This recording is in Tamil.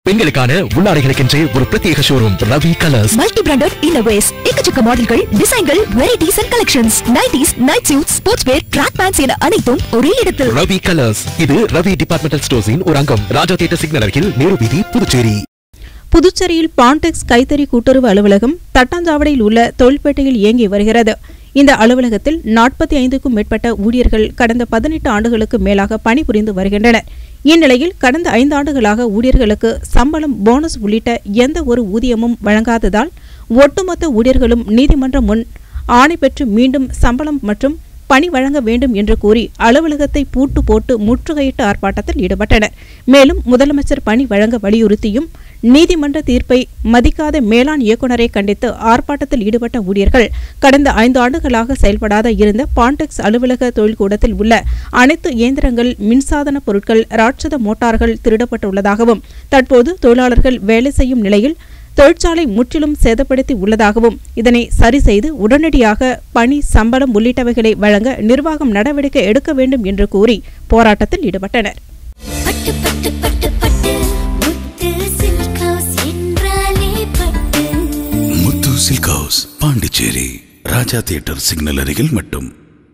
பெண்களுக்கான உள்ளாடைகளுக்கென்றே ஒரு பிரத்யேக showroom Ravi colours multi branded innerwears எக்கச்சக்க மாடல்கள் டிசைன்கள் varieties and collections nighties night suit sports wear track pants என அனைத்தும் ஒரே இடத்தில் ரவி கலர்ஸ் இது ரவி டிபார்ட்மெண்டல் ஸ்டோர்ஸின் ஒரு அங்கம் ராஜா தியேட்டர் சிக்னல் அருகில் நேரு வீதி புதுச்சேரி புதுச்சேரியில் பாண்டெக்ஸ் கைத்தறி கூட்டுறவு அலுவலகம் தட்டாஞ்சாவடியில் உள்ள தொழில்பேட்டையில் இயங்கி வருகிறது இந்த அலுவலகத்தில் நாற்பத்தி ஐந்துக்கும் மேற்பட்ட ஊழியர்கள் கடந்த பதினெட்டு ஆண்டுகளுக்கு மேலாக பணிபுரிந்து வருகின்றனர் இந்நிலையில் கடந்த ஐந்து ஆண்டுகளாக ஊழியர்களுக்கு சம்பளம் போனஸ் உள்ளிட்ட எந்த ஒரு ஊதியமும் வழங்காததால் ஒட்டுமொத்த ஊழியர்களும் நீதிமன்றம் முன் ஆணை பெற்று மீண்டும் சம்பளம் மற்றும் பணி வழங்க வேண்டும் என்று கூறி அலுவலகத்தை பூட்டு போட்டு முற்றுகையிட்ட ஆர்ப்பாட்டத்தில் ஈடுபட்டனர் மேலும் முதலமைச்சர் பணி வழங்க வலியுறுத்தியும் நீதிமன்ற தீர்ப்பை மதிக்காத மேலாண் இயக்குநரை கண்டித்து ஆர்ப்பாட்டத்தில் ஈடுபட்ட ஊழியர்கள் கடந்த ஐந்து ஆண்டுகளாக செயல்படாத இருந்த பாண்டெக்ஸ் அலுவலக தொழில்கூடத்தில் உள்ள அனைத்து இயந்திரங்கள் மின்சாதன பொருட்கள் ராட்சத மோட்டார்கள் திருடப்பட்டுள்ளதாகவும் தற்போது தொழிலாளர்கள் வேலை செய்யும் நிலையில் தொழிற்சாலை முற்றிலும் சேதப்படுத்தி உள்ளதாகவும் இதனை சரி செய்து உடனடியாக பணி சம்பளம் உள்ளிட்டவைகளை வழங்க நிர்வாகம் நடவடிக்கை எடுக்க வேண்டும் என்று கூறி போராட்டத்தில் ஈடுபட்டனர் பட்டு பட்டு பட்டு பட்டு முத்து சில்க் ஹவுஸ் என்றாலே Pattu Muthu silk house Pondicherry Raja theatre signal அருகில் மட்டும்